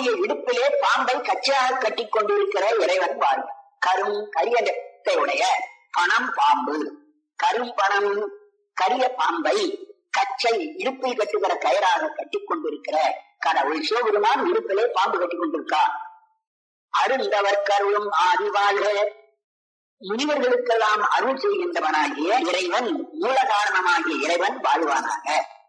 நம்முடைய இடுப்பிலே பாம்பை கச்சையாக கட்டி கொண்டிருக்கிற இறைவன் வாழ் கரும் கரிய நிறத்தை உடைய பணம் பாம்பு கரும் பணம் கரிய பாம்பை கச்சை இடுப்பில் கட்டுகிற கயிறாக கட்டி கொண்டிருக்கிற கடவுள் சிவபெருமான் இடுப்பிலே பாம்பு கட்டி கொண்டிருக்கார் அருந்தவர் கருளும் ஆதிவாழ்க முனிவர்களுக்கெல்லாம் அருள் செய்கின்றவனாகிய இறைவன் மூல காரணமாகிய இறைவன் வாழ்வானாக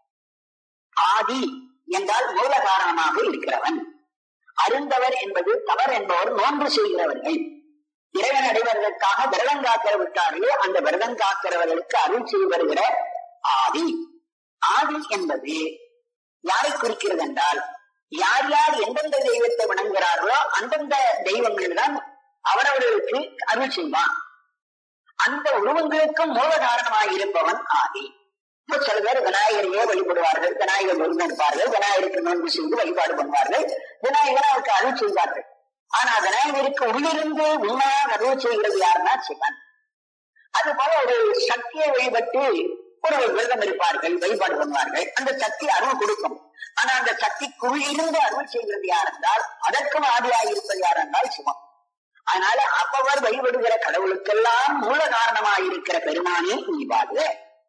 ஆதி என்றால் மூல காரணமாக இருக்கிறவன் அருந்தவர் என்பது தவர் என்பவர் நோன்பு செய்கிறவர்கள் இறைவன் அடைவதற்காக விரதம் காக்கிறவர்களே அந்த விரதம் காக்கிறவர்களுக்கு அருள் செய்து வருகிற ஆதி ஆதி என்பது யாரை குறிக்கிறது என்றால் யார் யார் எந்தெந்த தெய்வத்தை வணங்குகிறார்களோ அந்தந்த தெய்வங்கள் தான் அவரவர்களுக்கு அருள் செய்வான் அந்த உருவங்களுக்கும் மூல காரணமாக இருப்பவன் ஆதி இப்ப சில பேர் விநாயகரையே வழிபடுவார்கள் விநாயகர் முருகன் இருப்பார்கள் விநாயகருக்கு நோன்பு செய்து வழிபாடு பண்ணுவார்கள் விநாயகர் அவருக்கு அருள் செய்வார்கள் ஆனா விநாயகருக்கு உள்ளிருந்து உண்மையாக அருள் செய்கிறது யாருன்னா சிவன் அது போல ஒரு சக்தியை வழிபட்டு ஒரு விரதம் இருப்பார்கள் வழிபாடு பண்ணுவார்கள் அந்த சக்தி அருள் கொடுக்கும் ஆனா அந்த சக்திக்குள் இருந்து அருள் செய்கிறது யார் என்றால் அதற்கும் ஆதியாக இருப்பது யார் என்றால் சிவம் அதனால அப்பவர் வழிபடுகிற கடவுளுக்கெல்லாம் மூல காரணமாக இருக்கிற பெருமானே நீ வாழ்க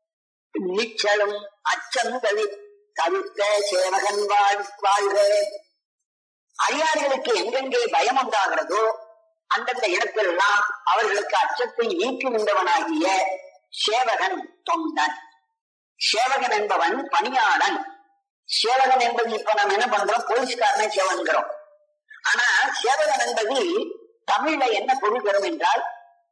நீச்சலும் அச்சம் தவி தவிர்த்த சேவகன் வாழ் வாழ்க அடியார்களுக்கு எங்கெங்கே பயம் உண்டாகிறதோ அந்தந்த இடத்திலெல்லாம் அவர்களுக்கு அச்சத்தை நீக்குகின்றவனாகிய சேவகன் தொண்டன் சேவகன் என்பவன் பணியாளன் சேவகன் என்பது இப்ப நம்ம என்ன பண்றோம் போலீஸ்காரனை சேவன்கிறோம் ஆனா சேவகன் என்பது தமிழ்ல என்ன பொருள் தரும் என்றால்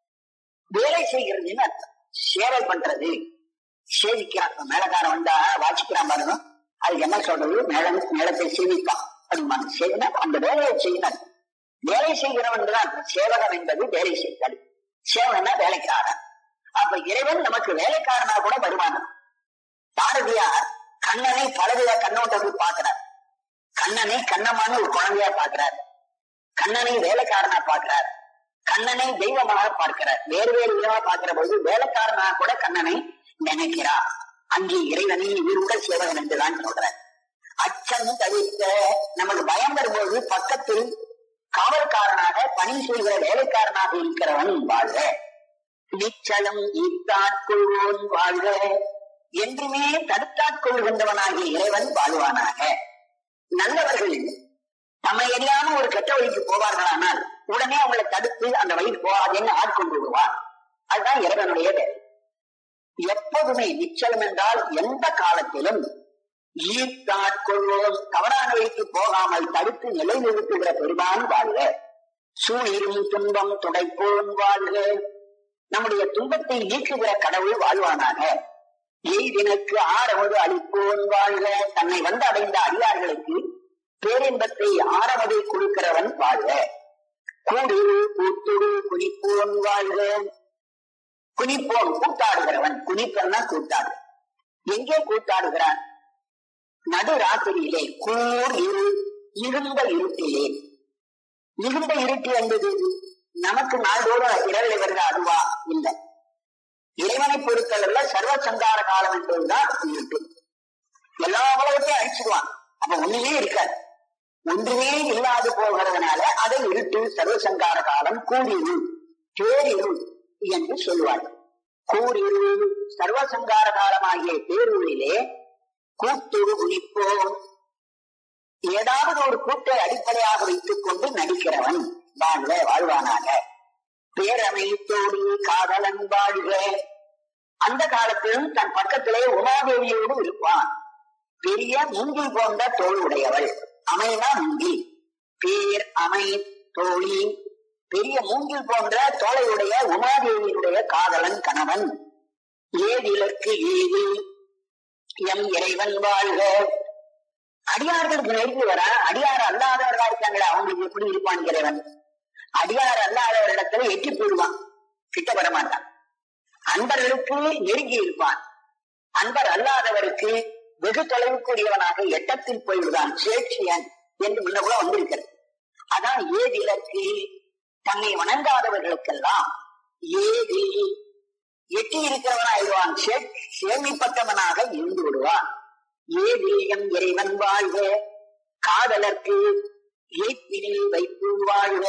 வேலை செய்கிறதுன்னு அர்த்தம் சேவை பண்றது சேவிக்கிறான் இப்ப மேலக்காரன் வந்தா வாசிக்கிறான் பாருங்க அது என்ன சொல்றது மேளம் மேளத்தை சேவிப்பான் அப்படிமா செய்யணும் அந்த வேலையை செய்யணும் வேலை செய்கிறவன் தான் சேவகன் என்பது வேலை செய்தல் சேவகன்னா வேலைக்காரன் அப்ப இறைவன் நமக்கு வேலைக்காரனா கூட வருவான் பாரதியார் கண்ணனை பலவித கண்ணோட்டத்தில் பார்க்கிறார் கண்ணனை கண்ணமான ஒரு குழந்தையா பார்க்கிறார் கண்ணனை வேலைக்காரனா பார்க்கிறார் கண்ணனை தெய்வமாக பார்க்கிறார் வேறு வேறு விதமா பார்க்கிற போது வேலைக்காரனா கூட கண்ணனை நினைக்கிறார் அங்கே இறைவனை இவருட சேவகன் என்றுதான் சொல்றார் அச்சம் தவிர்த்த நமக்கு பயம் வரும்போது பக்கத்தில் காவல்காரனாக பணி செய்கிற வேலைக்காரனாக இருக்கிறவன் வாழ்க நிச்சலம் ஈத்தாட்கொள்வோன் வாழ்க என்றுமே தடுத்தாட்கொள்கின்றவனாகிய இறைவன் வாழ்வானாக நல்லவர்கள் தம்மை எரியாம ஒரு கெட்ட வழிக்கு போவார்களானால் உடனே அவங்களை தடுத்து அந்த வழிக்கு போகாதேன்னு ஆட்கொண்டு விடுவார் அதுதான் இறைவனுடைய வேலை எப்போதுமே நிச்சலம் என்றால் எந்த காலத்திலும் ஈர்த்தாட்கொள்வோம் தவறான வழிக்கு போகாமல் தடுத்து நிலைநிறுத்துகிற பெருமான் வாழ்க சூழிரும் துன்பம் துடைப்போன் வாழ்க நம்முடைய துன்பத்தை நீக்குகிற கடவுள் வாழ்வானாக எய்தினுக்கு ஆரவது அளிப்போன் வாழ்க தன்னை வந்து அடைந்த அடியார்களுக்கு பேரின்பத்தை ஆரவது கொடுக்கிறவன் வாழ்க கூடிரு கூத்துடு குனிப்போன் வாழ்க குனிப்போன் கூத்தாடுகிறவன் குனிப்பன்னா கூத்தாடு எங்கே கூத்தாடுகிறான் நடு ராத்திரியிலே கூர் இரு இருந்த இருட்டிலே இருந்த இருட்டு என்பது நமக்கு நாள்தோறும் இரவில் வருகிற அதுவா இல்லை இறைவனை பொறுத்தளவுல சர்வ சந்தார காலம் என்பதுதான் இருட்டு எல்லா உலகத்தையும் அழிச்சிடுவான் அப்ப ஒண்ணுமே இருக்காது ஒன்றுமே இல்லாது போகிறதுனால அதை இருட்டு சர்வசங்கார காலம் கூடிரு பேரிருள் என்று சொல்வார்கள் கூடிரு சர்வசங்கார காலமாகிய பேருளிலே கூட்டுரு குளிப்போம் ஏதாவது ஒரு கூட்டை அடிப்படையாக வைத்துக் கொண்டு நடிக்கிறவன் வாழ்க வாழ்வானாக பேரமை தோடி காதலன் வாழ்க அந்த காலத்திலும் தன் பக்கத்திலே உமாதேவியோடு இருப்பான் பெரிய மூங்கில் போன்ற தோல் உடையவள் அமைனா மூங்கில் பேர் அமை தோழி பெரிய மூங்கில் போன்ற தோளையுடைய உமாதேவியினுடைய காதலன் கணவன் ஏதிலற்கு ஏதி எம் இறைவன் வாழ்க அடியார்களுக்கு நெருங்கி வர அடியார் அல்லாதவர்களா இருக்காங்களே அவங்களுக்கு எப்படி இருப்பான் இறைவன் அடியார் அல்லாதவரிடத்துல எட்டி போடுவான் கிட்ட வர மாட்டான் அன்பர்களுக்கு நெருங்கி இருப்பான் அன்பர் அல்லாதவருக்கு வெகு தொலைவுக்குரியவனாக எட்டத்தில் போய்விடுவான் சேட்சியன் என்று முன்ன கூட வந்திருக்கிறது அதான் ஏதிலக்கு தன்னை வணங்காதவர்களுக்கெல்லாம் ஏதி எட்டி இருக்கிறவனா ஆயிடுவான் சேமிப்பட்டவனாக இருந்து விடுவான் ஏதிலியம் இறைவன் வாழ்க காதலர்க்கு ஏப்பினில் வைத்து வாழ்க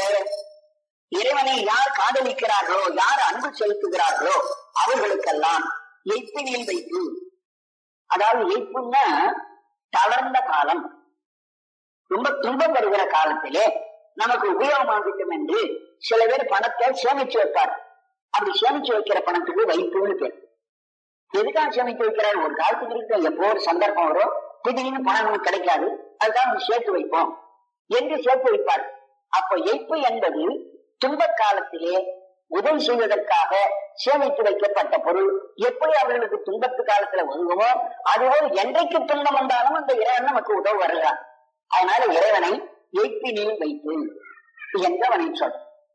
இறைவனை யார் காதலிக்கிறார்களோ யார் அன்பு செலுத்துகிறார்களோ அவர்களுக்கெல்லாம் எய்ப்பினில் வைத்து அதாவது எய்ப்புன்னா தளர்ந்த காலம் ரொம்ப துன்பம் வருகிற காலத்திலே நமக்கு உபயோகமாகட்டும் என்று சில பேர் பணத்தை சேமிச்சு வைப்பார் அப்படி சேமிச்சு வைக்கிற பணத்துக்கு வைப்புன்னு பேர் எதுக்காக சேமித்து வைக்கிறார் ஒரு காலத்துக்கு இருக்கு எப்போ ஒரு சந்தர்ப்பம் வரும் திடீர்னு பணம் நமக்கு கிடைக்காது அதுதான் நம்ம சேர்த்து வைப்போம் என்று சேர்த்து வைப்பார் அப்போ எய்ப்பு என்பது துன்ப காலத்திலே உதவி செய்வதற்காக சேமித்து வைக்கப்பட்ட பொருள் எப்படி அவர்களுக்கு துன்பத்து காலத்துல உதவுமோ அதுபோல் என்றைக்கு துன்பம் வந்தாலும் அந்த இறைவன் நமக்கு உதவ வருகிறான் அதனால இறைவனை எய்ப்பினில் வைப்பு என்று அவனை சொல்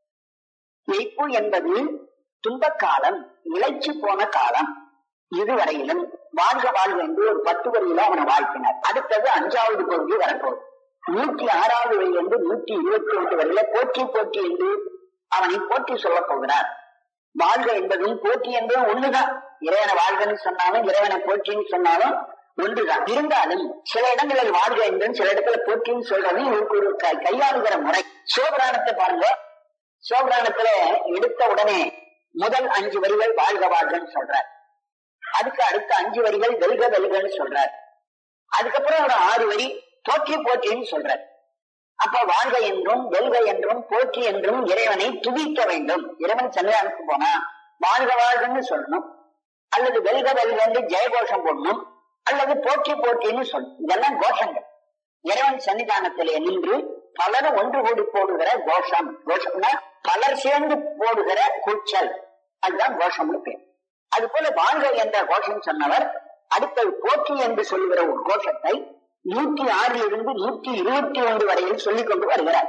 எய்ப்பு என்பது துன்ப காலம் இழைச்சு போன காலம் இதுவரையிலும் வாழ்க வாழ்க என்று ஒரு பத்து வரியில அவனை வாழ்த்தினார் அடுத்தது அஞ்சாவது பகுதி வரப்போகுது நூற்றி ஆறாவது வரியிலிருந்து நூற்றி இருபத்தி ஒன்று வரையில போற்றி போற்றி என்று அவனை போற்றி சொல்லப் போகிறார் வாழ்க என்பதும் போற்றி என்பதும் ஒண்ணுதான் இறைவனை வாழ்கன்னு சொன்னாலும் இறைவனை போற்றின்னு சொன்னாலும் ஒன்றுதான் இருந்தாலும் சில இடங்களில் வாழ்க என்றும் சில இடத்துல போற்றின்னு சொல்றது இவருக்கு ஒரு கை- கையாளுகிற முறை சிவபுராணத்தை பாருங்க சிவபுராணத்துல எடுத்த உடனே முதல் அஞ்சு வரிகள் வாழ்க வாழ்கன்னு சொல்றார் அதுக்கு அடுத்த அஞ்சு வரிகள் வெல்க வெல்கன்னு சொல்றார் அதுக்கப்புறம் ஒரு ஆறு வரி போற்றி போற்றின்னு சொல்றார் அப்ப வாழ்க என்றும் வெல்க என்றும் போற்றி என்றும் இறைவனை துதிக்க வேண்டும் இறைவன் சன்னிதானத்துக்கு போனா வாழ்க வாழ்கன்னு சொல்லணும் அல்லது வெல்க வெல்க என்று ஜெயகோஷம் போடணும் அல்லது போற்றி போற்றின்னு சொல்லணும் இதெல்லாம் கோஷங்கள் இறைவன் சன்னிதானத்திலே நின்று பலர் ஒன்று கூடி போடுகிற கோஷம் கோஷம்னா பலர் சேர்ந்து போடுகிற கூச்சல் அதுதான் கோஷம்னு பேர் அது போல வாழ்க என்ற கோஷம் சொன்னவர் அடுத்தது போற்றி என்று சொல்லுகிற ஒரு கோஷத்தை நூற்றி ஆறில் இருந்து நூற்றி இருபத்தி ஒன்று வரையில் சொல்லிக் கொண்டு வருகிறார்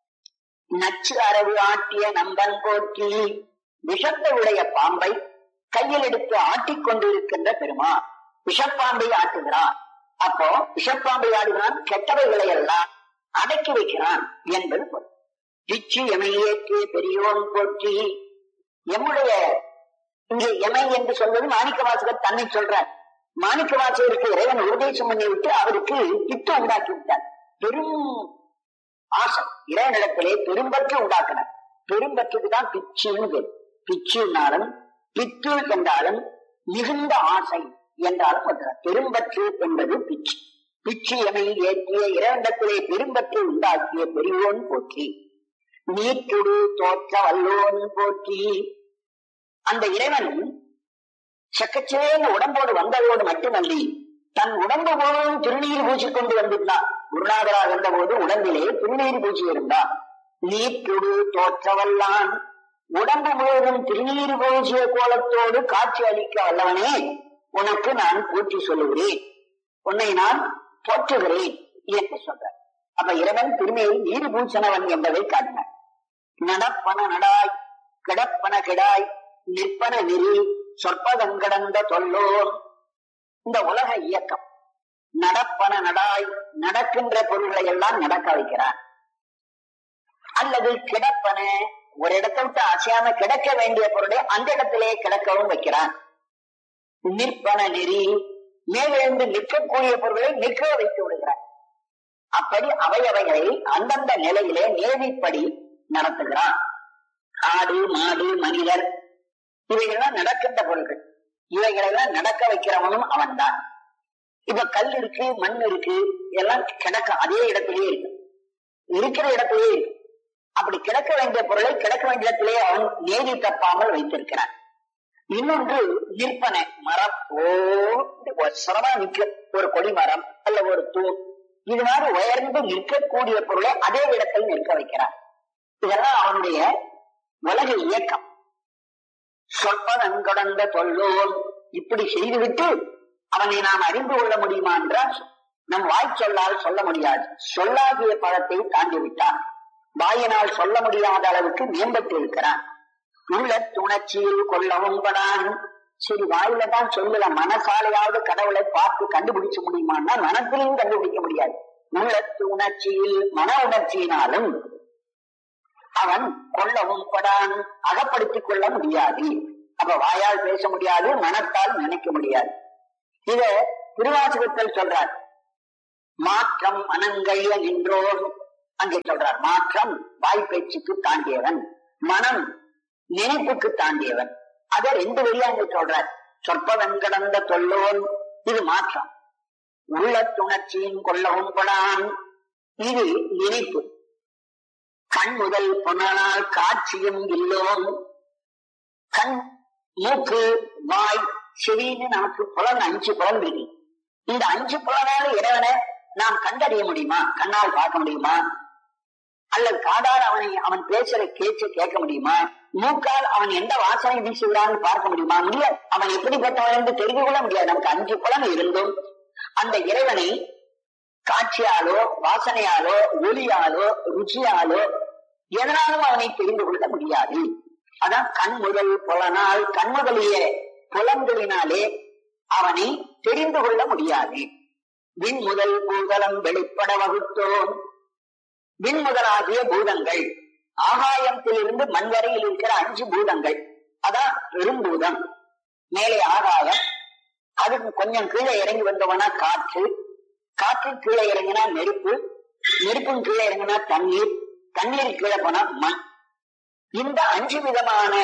நச்சு அரவு ஆட்டிய நம்பன் போற்றி விஷத்தை உடைய பாம்பை கையில் எடுத்து ஆட்டிக் கொண்டிருக்கின்ற பெருமா விஷப்பாம்பை ஆட்டுகிறான் அப்போ விஷப்பாம்பை ஆடுகிறான் கெட்டவைகளை எல்லாம் அடக்கி வைக்கிறான் என்பது பொருள் பிச்சு எமையேற்று பெரியோன் போற்றி எம்முடைய இங்கே எமை என்று சொல்வது மாணிக்க வாசகர் தன்னை சொல்றார் மாணிக்க வாசகருக்கு இறைவன் உபதேசம் பண்ணி விட்டு அவருக்கு பித்து உண்டாக்கி விட்டார் பெரும் ஆசை இறைவனிடத்திலே பெரும்பற்று உண்டாக்கினார் பெரும்பற்றுக்கு தான் பிச்சுன்னு பேர் பிச்சுனாலும் பித்து என்றாலும் மிகுந்த ஆசை என்றாலும் ஒன்றார் பெரும்பற்று என்பது பிச்சு பிச்சு எமை ஏற்றிய இறைவனிடத்திலே பெரும்பற்று உண்டாக்கிய பெரியோன் போற்றி நீட்டுடு தோற்ற வல்லோன் போற்றி அந்த இறைவன் சக்கச்சேன உடம்போடு வந்ததோடு மட்டுமல்லி தன் உடம்பு முழுவதும் திருநீர் பூசிக் கொண்டு வந்திருந்தான் குருநாதராக இருந்தபோது உடம்பிலே திருநீர் பூசி இருந்தான் நீட்டுடு தோற்றவல்லான் உடம்பு முழுவதும் திருநீர் பூசிய கோலத்தோடு காட்சி அளிக்க வல்லவனே உனக்கு நான் போற்றி சொல்லுகிறேன் உன்னை நான் போற்றுகிறேன் என்று சொல்றார் அப்ப இறைவன் திருமையில் நீர் பூசனவன் என்பதை காட்டினார் நடப்பன நடாய் கிடப்பன கிடாய் நிற்பன நெறி சொற்பதங்கடந்த தொல்லோர் இந்த உலக இயக்கம் நடப்பன நடாய் நடக்கின்ற பொருள்களை எல்லாம் நடக்க வைக்கிறார் அல்லது கிடப்பன ஒரு இடத்தை விட்டு அசையாம கிடக்க வேண்டிய பொருளை அந்த இடத்திலே கிடக்கவும் வைக்கிறான் நிற்பன நெறி மேலிருந்து நிற்கக்கூடிய பொருளை நிற்க வைத்து விடுகிறார் அப்படி அவையவைகளை அந்தந்த நிலையிலே நேவிப்படி நடத்துகிறான் ஆடு மாடு மனிதர் இவைகள்லாம் நடக்கின்ற பொருள்கள் இவைகளெல்லாம் நடக்க வைக்கிறவனும் அவன்தான் இப்ப கல் இருக்கு மண் இருக்கு எல்லாம் கிடக்க அதே இடத்திலேயே இருக்கு இருக்கிற இடத்திலேயே இருக்கு அப்படி கிடக்க வேண்டிய பொருளை கிடக்க வேண்டிய இடத்திலே அவன் நேரி தப்பாமல் வைத்திருக்கிறான் இன்னொன்று நிற்பனை மரம் ஓ சிரமா நிற்க ஒரு கொடி மரம் அல்ல ஒரு தூண் இது மாதிரி உயர்ந்து நிற்கக்கூடிய பொருளை அதே இடத்தில் நிற்க வைக்கிறான் இதெல்லாம் அவனுடைய உலக இயக்கம் சொற்பதங்கடந்த தொல்லோன் இப்படி செய்துவிட்டு அவனை நாம் அறிந்து கொள்ள முடியுமா என்றால் நம் வாய் சொல்லால் சொல்ல முடியாது சொல்லாகிய பழத்தை தாண்டி விட்டான் வாயினால் சொல்ல முடியாத அளவுக்கு மேம்பட்டு இருக்கிறான் உள்ள துணர்ச்சியில் கொள்ளவும் படான் சரி வாயில தான் சொல்லல மனசாலையாவது கடவுளை பார்த்து கண்டுபிடிச்ச முடியுமான்னா மனத்திலையும் கண்டுபிடிக்க முடியாது உள்ளத்து உணர்ச்சியில் மன உணர்ச்சியினாலும் அவன் கொள்ளவும் படான் அகப்படுத்திக் கொள்ள முடியாது அப்ப வாயால் பேச முடியாது மனத்தால் நினைக்க முடியாது இத திருவாசகத்தில் சொல்றார் மாற்றம் மனங்கைய நின்றோர் அங்கே சொல்றார் மாற்றம் வாய்ப்பேச்சுக்கு தாண்டியவன் மனம் நினைப்புக்கு தாண்டியவன் அதை ரெண்டு வழியா அங்க சொல்றார் சொற்பவன் கடந்த தொல்லோன் இது மாற்றம் உள்ள துணர்ச்சியின் கொள்ளவும் படான் இது நினைப்பு கண் முதல் பொன்னால் காட்சியும் இல்லோம் கண் மூக்கு வாய் செவின்னு நமக்கு புலன் அஞ்சு புலன் இருக்கு இந்த அஞ்சு புலனால இறைவனை நாம் கண்டறிய முடியுமா கண்ணால் பார்க்க முடியுமா அல்லது காதால் அவனை அவன் பேசுற கேச்சு கேட்க முடியுமா மூக்கால் அவன் எந்த வாசனை வீசுகிறான்னு பார்க்க முடியுமா முடியாது அவன் எப்படிப்பட்டவன் என்று தெரிந்து கொள்ள முடியாது நமக்கு அஞ்சு புலன் இருந்தும் அந்த இறைவனை காட்சியாலோ வாசனையாலோ ஒளியாலோ ருச்சியாலோ எதனாலும் அவனை தெரிந்து கொள்ள முடியாது அதான் கண் முதல் புலனால் கண் முதலிய புலன்களினாலே அவனை தெரிந்து கொள்ள முடியாது விண் முதல் பூதலம் வெளிப்பட வகுத்தோம் விண் முதலாகிய பூதங்கள் ஆகாயத்திலிருந்து மண் வரையில் இருக்கிற அஞ்சு பூதங்கள் அதான் பெரும்பூதம் மேலே ஆகாயம் அதுக்கு கொஞ்சம் கீழே இறங்கி வந்தவனா காற்று காற்று கீழே இறங்கினா நெருப்பு நெருப்பும் கீழே இறங்கினா தண்ணீர் தண்ணீர் கீழே போனா மண் இந்த அஞ்சு விதமான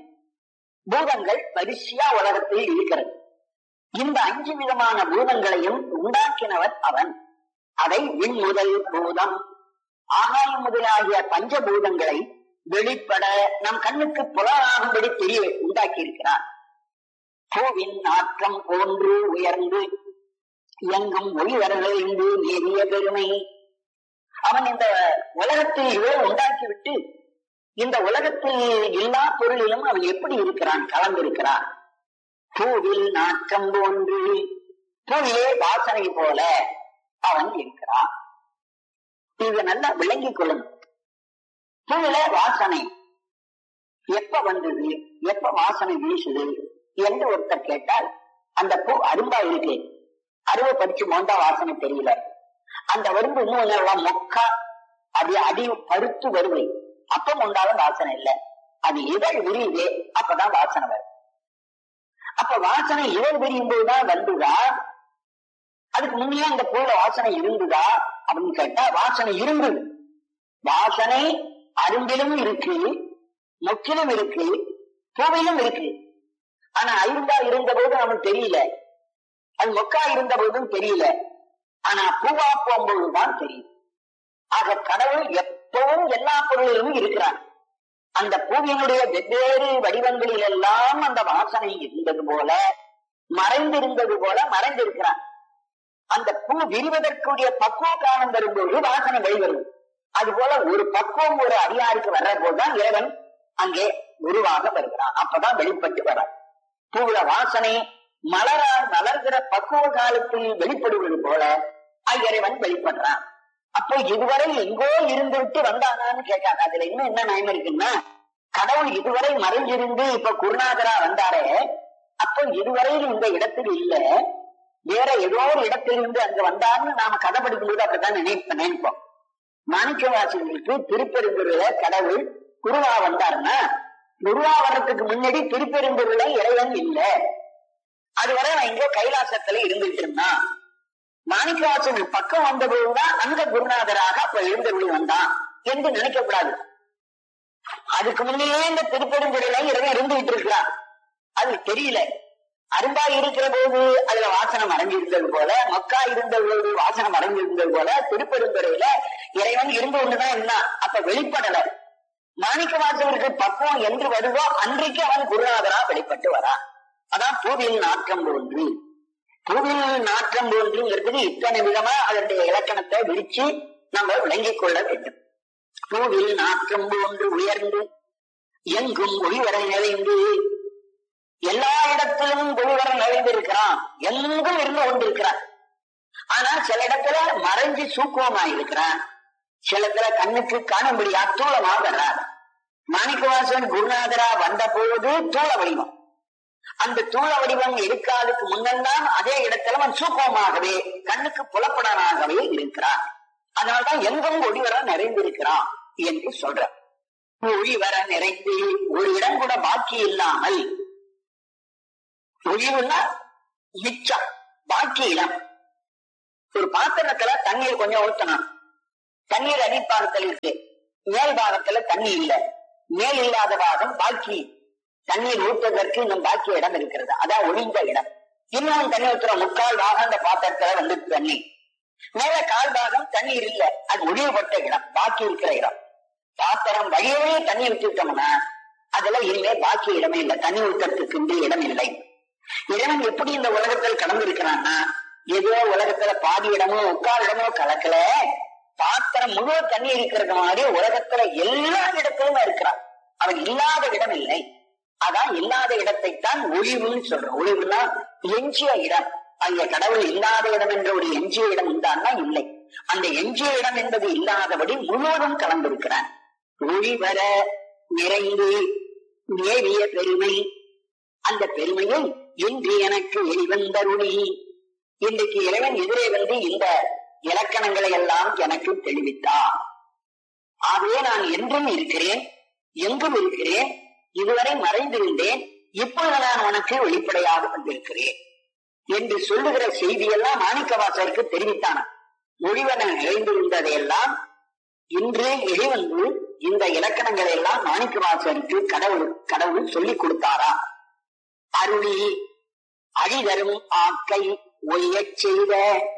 பூதங்கள் வரிசையா உலகத்தில் இருக்கிறது இந்த அஞ்சு விதமான பூதங்களையும் உண்டாக்கினவர் அவன் அதை விண் முதல் பூதம் ஆகாயம் முதலாகிய பஞ்சபூதங்களை வெளிப்பட நம் கண்ணுக்கு புலனாகும்படி தெரிய உண்டாக்கி இருக்கிறார் பூவின் நாற்றம் போன்று உயர்ந்து இயங்கும் ஒளிவரலிருந்து நேரிய பெருமை அவன் இந்த உலகத்தில் இவ்வளவு உண்டாக்கிவிட்டு இந்த உலகத்தில் எல்லா பொருளிலும் அவன் எப்படி இருக்கிறான் கலந்திருக்கிறான் பூவில் நாற்றம் போன்று பூவிலே வாசனை போல அவன் இருக்கிறான் இது நல்லா விளங்கிக் கொள்ளும் பூவில வாசனை எப்ப வந்தது எப்ப வாசனை வீசுது என்று ஒருத்தர் கேட்டால் அந்த பூ அரும்பா இருக்கு அருவை பறிச்சு மோந்தா வாசனை தெரியல அந்த வரும்பு இன்னும் கொஞ்சம் மொக்கா அது அடி பருத்து வருவை அப்ப மொண்டாலும் வாசனை இல்லை அது இதழ் விரியுது அப்பதான் வாசனை வரும் அப்ப வாசனை இதழ் விரியும் போதுதான் வந்துதா அதுக்கு முன்னே அந்த பூல வாசனை இருந்துதா அப்படின்னு கேட்டா வாசனை இருந்தது வாசனை அரும்பிலும் இருக்கு மொக்கிலும் இருக்கு பூவிலும் இருக்கு ஆனா அரும்பா இருந்த போது அவனுக்கு தெரியல அது மொக்கா இருந்த போதும் தெரியல ஆனா பூவா போகும்போதுதான் தெரியும் ஆக கடவுள் எப்பவும் எல்லா பொருளிலும் இருக்கிறான் அந்த பூவினுடைய வெவ்வேறு வடிவங்களில் எல்லாம் அந்த வாசனை இருந்தது போல மறைந்திருந்தது போல மறைந்திருக்கிறான் அந்த பூ விரிவதற்குரிய பக்குவ காலம் வரும்போது வாசனை வெளிவரும் அது போல ஒரு பக்குவம் ஒரு அடியாருக்கு வர்ற போதுதான் இறைவன் அங்கே உருவாக வருகிறான் அப்பதான் வெளிப்பட்டு வரான் பூவுல வாசனை மலரால் மலர்கிற பக்குவ காலத்தில் வெளிப்படுவது போல இறைவன் வெளிப்படுறான் அப்போ இதுவரை எங்கோ இருந்து விட்டு வந்தானான்னு கேட்டாங்க அதுல இன்னும் என்ன நயம் இருக்குன்னா கடவுள் இதுவரை மறைஞ்சிருந்து இப்ப குருநாதரா வந்தாரே அப்போ இதுவரையில் இந்த இடத்தில் இல்ல வேற ஏதோ ஒரு இடத்திலிருந்து அங்க வந்தான்னு நாம கதை படிக்கும்போது அப்படித்தான் நினைப்ப நினைப்போம் மாணிக்கவாசிகளுக்கு திருப்பெருந்துருல கடவுள் குருவா வந்தாருன்னா குருவா வர்றதுக்கு முன்னாடி திருப்பெருந்துருல இறைவன் இல்ல அதுவரை அவன் எங்கோ கைலாசத்துல இருந்துட்டு இருந்தான் மாணிக்கவாசன் பக்கம் வந்த போதுதான் அங்க குருநாதராக அப்ப எழுந்தருளி வந்தான் என்று நினைக்க கூடாது அதுக்கு முன்னே இந்த திருப்பெருந்துறையில இறைவன் இருந்துகிட்டு இருக்கிறான் அது தெரியல அரும்பா இருக்கிற போது அதுல வாசனை மறைஞ்சிருந்தது போல மக்கா இருந்த போது வாசனை மறைஞ்சிருந்தது போல திருப்பெருந்துறையில இறைவன் இருந்து கொண்டுதான் இருந்தான் அப்ப வெளிப்படல மாணிக்க வாசகருக்கு பக்குவம் என்று வருதோ அன்றைக்கு அவன் குருநாதரா வெளிப்பட்டு வரான் அதான் பூவியில் நாட்டம் போன்று பூவில் நாற்றம் போன்றுங்கிறது இத்தனை விதமா அதனுடைய இலக்கணத்தை விரிச்சு நம்ம விளங்கிக் கொள்ள வேண்டும் பூவில் நாற்றம் போன்று உயர்ந்து எங்கும் ஒளிவர நிறைந்து எல்லா இடத்திலும் ஒளிவர நிறைந்திருக்கிறான் எங்கும் இருந்து கொண்டிருக்கிறான் ஆனா சில இடத்துல மறைஞ்சு சூக்குவமா இருக்கிறான் சில இடத்துல கண்ணுக்கு காணும்படி அத்தூளமா வர்றார் மாணிக்கவாசன் குருநாதரா வந்த பொழுது தூள வடிவம் அந்த தூள வடிவம் எடுக்காதுக்கு முன்னெல்லாம் அதே இடத்துல அவன் சூக்கமாகவே கண்ணுக்கு புலப்படனாகவே இருக்கிறான் அதனால்தான் எங்கும் ஒளிவர நிறைந்திருக்கிறான் என்று சொல்ற ஒளிவர நிறைந்து ஒரு இடம் கூட பாக்கி இல்லாமல் ஒளிவுன்னா மிச்சம் பாக்கி இடம் ஒரு பாத்திரத்துல தண்ணீர் கொஞ்சம் ஊத்தணும் தண்ணீர் அடிப்பாகத்தில் இருக்கு மேல் பாகத்துல தண்ணி இல்ல மேல் இல்லாத பாகம் பாக்கி தண்ணீர் ஊற்றுவதற்கு இன்னும் பாக்கி இடம் இருக்கிறது அதான் ஒழிந்த இடம் இன்னும் தண்ணி ஊற்றுற முக்கால் பாகம் அந்த பாத்திரத்துல வந்து தண்ணி மேல கால் பாகம் தண்ணீர் இல்ல அது ஒழிவுபட்ட இடம் பாக்கி இருக்கிற இடம் பாத்திரம் வழிய வழியே தண்ணி ஊற்றிட்டோம்னா அதுல இனிமே பாக்கி இடமே இல்லை தண்ணி ஊற்றத்துக்கு இன்று இடம் இல்லை இறைவன் எப்படி இந்த உலகத்தில் கடந்து இருக்கிறான்னா ஏதோ உலகத்துல பாதி இடமோ முக்கால் இடமோ கலக்கல பாத்திரம் முழு தண்ணி இருக்கிறது மாதிரி உலகத்துல எல்லா இடத்திலும் இருக்கிறான் அவன் இல்லாத இடம் இல்லை அதான் இல்லாத இடத்தைத்தான் ஒளிவுன்னு சொல்றோம் ஒளிவுனா எஞ்சிய இடம் அங்க கடவுள் இல்லாத இடம் என்ற ஒரு எஞ்சிய இடம் உண்டான்னா இல்லை அந்த எஞ்சிய இடம் என்பது இல்லாதபடி முழுவதும் கலந்திருக்கிறான் ஒளிவர நிறைந்து நேவிய பெருமை அந்த பெருமையை இன்று எனக்கு வெளிவந்தருளி இன்றைக்கு இறைவன் எதிரே வந்து இந்த இலக்கணங்களை எல்லாம் எனக்கு தெளிவித்தார் ஆகவே நான் என்றும் இருக்கிறேன் எங்கும் இருக்கிறேன் இதுவரை மறைந்திருந்தேன் இப்பொழுது நான் உனக்கு வெளிப்படையாக வந்திருக்கிறேன் என்று சொல்லுகிற செய்தியெல்லாம் மாணிக்கவாசருக்கு தெரிவித்தான மொழிவன நிறைந்திருந்ததையெல்லாம் இன்று வெளிவந்து இந்த இலக்கணங்களை எல்லாம் மாணிக்கவாசருக்கு கடவுள் கடவுள் சொல்லிக் கொடுத்தாரா அருளி அழிதரும் ஆக்கை ஒய்யச் செய்த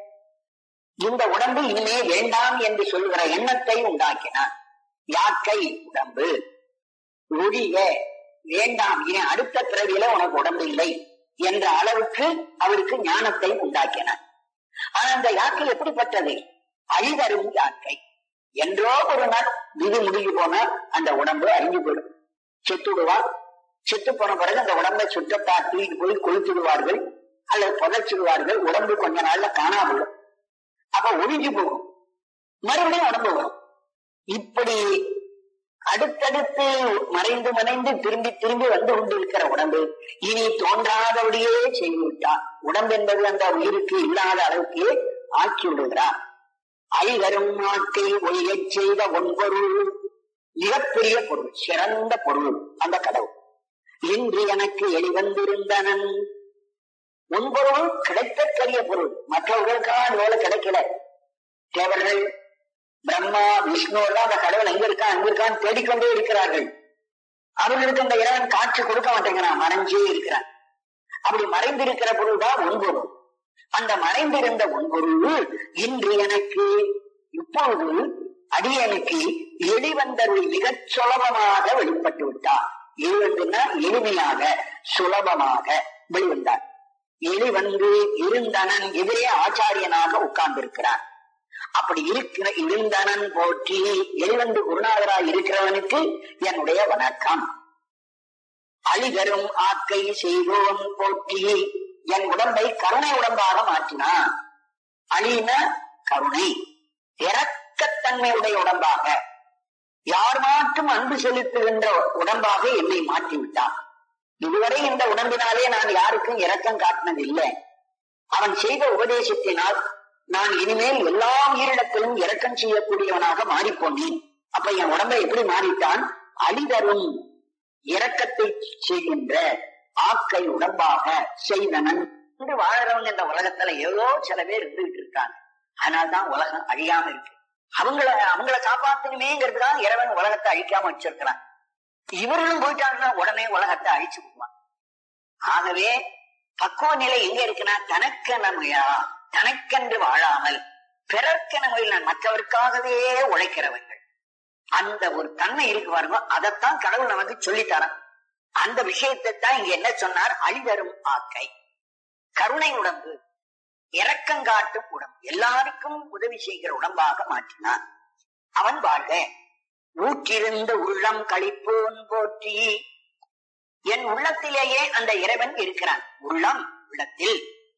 இந்த உடம்பு இனிமே வேண்டாம் என்று சொல்லுகிற எண்ணத்தை உண்டாக்கினார் யாக்கை உடம்பு ஒழிய வேண்டாம் இனி அடுத்த பிறவியில உனக்கு உடம்பு இல்லை என்ற அளவுக்கு அவருக்கு ஞானத்தை உண்டாக்கினார் ஆனா அந்த யாக்கை எப்படிப்பட்டது அழிதரும் யாக்கை என்றோ ஒரு நாள் விதி முடிஞ்சு போனா அந்த உடம்பு அழிஞ்சு போயிடும் செத்துடுவான் செத்து போன பிறகு அந்த உடம்பை சுற்றத்தா தூக்கி போய் கொளுத்துடுவார்கள் அல்லது புதைச்சிடுவார்கள் உடம்பு கொஞ்ச நாள்ல காணாமல் அப்ப ஒழிஞ்சு போகும் மறுபடியும் உடம்பு வரும் இப்படி அடுத்தடுத்து மறைந்து மறைந்து திரும்பி திரும்பி வந்து கொண்டிருக்கிற உடம்பு இனி தோன்றாதபடியே செய்து விட்டார் உடம்பு என்பது அந்த உயிருக்கு இல்லாத அளவுக்கு ஆக்கி விடுகிறார் ஐவரும் நாட்டை ஒழியச் செய்த ஒன்பொருள் மிகப்பெரிய பொருள் சிறந்த பொருள் அந்த கடவுள் இன்று எனக்கு வெளிவந்திருந்தனன் ஒன்பொருள் கிடைக்கக்கூடிய பொருள் மற்றவர்களுக்காக வேலை கிடைக்கல தேவர்கள் பிரம்மா விஷ்ணு எல்லாம் அந்த கடவுள் எங்க இருக்கான் எங்க இருக்கான்னு தேடிக்கொண்டே இருக்கிறார்கள் அவர்களுக்கு அந்த இறைவன் காட்சி கொடுக்க மாட்டேங்கிறான் மறைஞ்சே இருக்கிறான் அப்படி மறைந்திருக்கிற பொருள் தான் ஒன்பொருள் அந்த மறைந்திருந்த ஒன்பொருள் இன்று எனக்கு இப்பொழுது அடியனுக்கு எளிவந்தருள் மிகச் சுலபமாக வெளிப்பட்டு விட்டார் எழுதுனா எளிமையாக சுலபமாக வெளிவந்தார் எளிவந்து இருந்தனன் எதிரே ஆச்சாரியனாக உட்கார்ந்திருக்கிறார் அப்படி இருக்கிற இருந்தனன் போற்றி எளிவந்து குருநாதராய் இருக்கிறவனுக்கு என்னுடைய வணக்கம் அழிதரும் ஆக்கை செய்வோம் போற்றி என் உடம்பை கருணை உடம்பாக மாற்றினான் அழின கருணை இறக்கத்தன்மையுடைய உடம்பாக யார் மாற்றும் அன்பு செலுத்துகின்ற உடம்பாக என்னை மாற்றி விட்டான் இதுவரை இந்த உடம்பினாலே நான் யாருக்கும் இரக்கம் காட்டினதில்லை அவன் செய்த உபதேசத்தினால் நான் இனிமேல் எல்லா உயிரிடத்திலும் இரக்கம் செய்யக்கூடியவனாக மாறிப்போனேன் அப்ப என் உடம்பை எப்படி மாறிட்டான் அழிதரும் இரக்கத்தை செய்கின்ற ஆக்கை உடம்பாக செய்தனன் என்று வாழறவங்க இந்த உலகத்துல ஏதோ சில பேர் இருந்துகிட்டு இருக்காங்க அதனால்தான் உலகம் அழியாம இருக்கு அவங்கள அவங்கள காப்பாத்தணுமேங்கிறதுக்காக இறைவன் உலகத்தை அழிக்காம வச்சிருக்கிறான் இவர்களும் போயிட்டாங்கன்னா உடனே உலகத்தை அழிச்சு விடுவான் ஆகவே பக்குவ நிலை எங்க இருக்குன்னா தனக்கென முயலா தனக்கென்று வாழாமல் பிறர்க்கென முயல் நான் மற்றவருக்காகவே உழைக்கிறவர்கள் அந்த ஒரு தன்மை இருக்கு பாருங்க அதைத்தான் கடவுள் நமக்கு சொல்லித்தரான் அந்த விஷயத்தை தான் இங்க என்ன சொன்னார் அழிதரும் ஆக்கை கருணை உடம்பு இரக்கங்காட்டும் உடம்பு எல்லாருக்கும் உதவி செய்கிற உடம்பாக மாற்றினான் அவன் வாழ்க ஊற்றிருந்த உள்ளம் கழிப்போன் போற்றி என் உள்ளத்திலேயே அந்த இறைவன் இருக்கிறான் உள்ளம் உள்ளத்தில்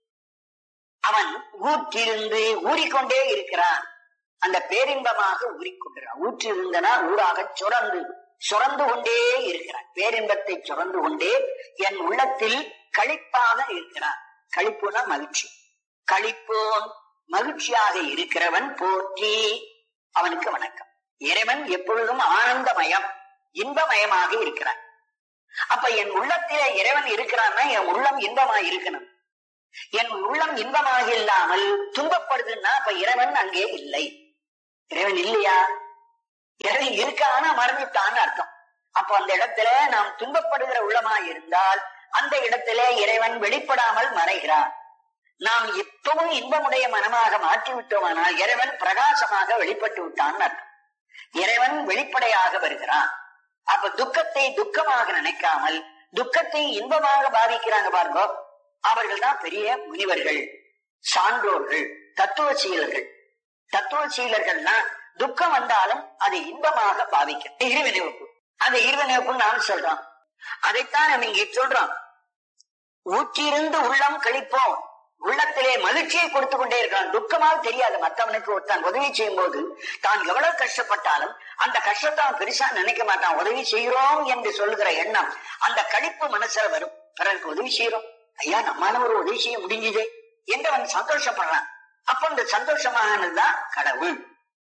அவன் ஊற்றிருந்து ஊறிக்கொண்டே இருக்கிறான் அந்த பேரின்பமாக ஊறிக்கொண்டிருக்கிறான் ஊற்றிருந்தனா ஊராக சுரந்து சுரந்து கொண்டே இருக்கிறான் பேரின்பத்தை சுரந்து கொண்டே என் உள்ளத்தில் களிப்பாக இருக்கிறான் களிப்புனா மகிழ்ச்சி களிப்போன் மகிழ்ச்சியாக இருக்கிறவன் போற்றி அவனுக்கு வணக்கம் இறைவன் எப்பொழுதும் ஆனந்தமயம் இன்பமயமாக இருக்கிறான் அப்ப என் உள்ளத்திலே இறைவன் இருக்கிறான்னா என் உள்ளம் இன்பமா இருக்கணும் என் உள்ளம் இன்பமாக இல்லாமல் துன்பப்படுதுன்னா அப்ப இறைவன் அங்கே இல்லை இறைவன் இல்லையா இறைவன் இருக்கா ஆனா மறைஞ்சிட்டான்னு அர்த்தம் அப்போ அந்த இடத்துல நாம் துன்பப்படுகிற உள்ளமா இருந்தால் அந்த இடத்துல இறைவன் வெளிப்படாமல் மறைகிறார் நாம் எப்பவும் இன்பமுடைய மனமாக மாற்றி விட்டோமானால் இறைவன் பிரகாசமாக வெளிப்பட்டு விட்டான்னு அர்த்தம் இறைவன் வெளிப்படையாக வருகிறான் அப்ப துக்கத்தை துக்கமாக நினைக்காமல் துக்கத்தை இன்பமாக பாவிக்கிறாங்க பாருங்க அவர்கள் தான் பெரிய முனிவர்கள் சான்றோர்கள் தத்துவ சீலர்கள் தத்துவ சீலர்கள்னா துக்கம் வந்தாலும் அதை இன்பமாக பாவிக்க இருவினைவுப்பு அந்த இருவினைவுப்பு நாம் சொல்றோம் அதைத்தான் நம்ம இங்கே சொல்றோம் ஊற்றிருந்து உள்ளம் கழிப்போம் உள்ளத்திலே மகிழ்ச்சியை கொடுத்து கொண்டே இருக்கான் துக்கமாக தெரியாது மற்றவனுக்கு ஒருத்தன் உதவி செய்யும் போது தான் எவ்வளவு கஷ்டப்பட்டாலும் அந்த கஷ்டத்தை அவன் பெருசா நினைக்க மாட்டான் உதவி செய்கிறோம் என்று சொல்லுகிற எண்ணம் அந்த கழிப்பு மனசுல வரும் பிறருக்கு உதவி செய்யறோம் ஐயா நம்மால ஒரு உதவி செய்ய முடிஞ்சதே என்று அவன் சந்தோஷப்படுறான் அப்ப அந்த சந்தோஷமானதுதான் கடவுள்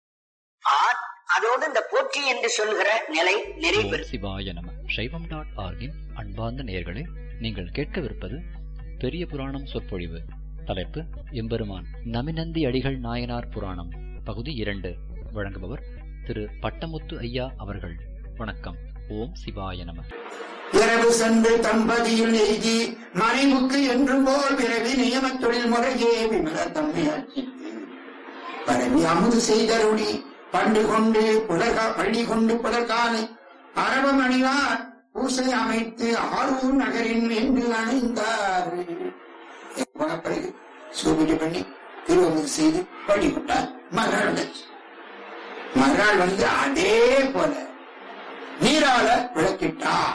ஆ- அதோடு இந்த போற்றி என்று சொல்கிற நிலை நிறைவு ஓம் சிவாய நம சைவம் டாட் ஆர்கின் அன்பார்ந்த நேயர்களே நீங்கள் கேட்கவிருப்பது பெரிய புராணம் சொற்பொழிவு தலைப்பு எம்பெருமான் நமிநந்தி அடிகள் நாயனார் புராணம் பகுதி இரண்டு வழங்குபவர் திரு பட்டமுத்து ஐயா அவர்கள் வணக்கம் ஓம் சிவாய நம இரவு சென்று தம்பதியில் எய்தி மனைவுக்கு என்று போல் பிறவி நியமத் தொழில் முறையே விமல தம்மையாட்சி பரவி அமுது செய்தருளி பண்டு கொண்டு புலகா பள்ளி கொண்டு புலகாலை அரவம் அணிவார் பூசை அமைத்து ஆரூர் நகரின் என்று அணைந்தார் போன பிறகு சூபிடி பண்ணி திருவமுது செய்து பள்ளி கொண்டார் மறுநாள் வந்துச்சு. மறுநாள் வந்து அதே போல நீரால விளக்கிட்டார்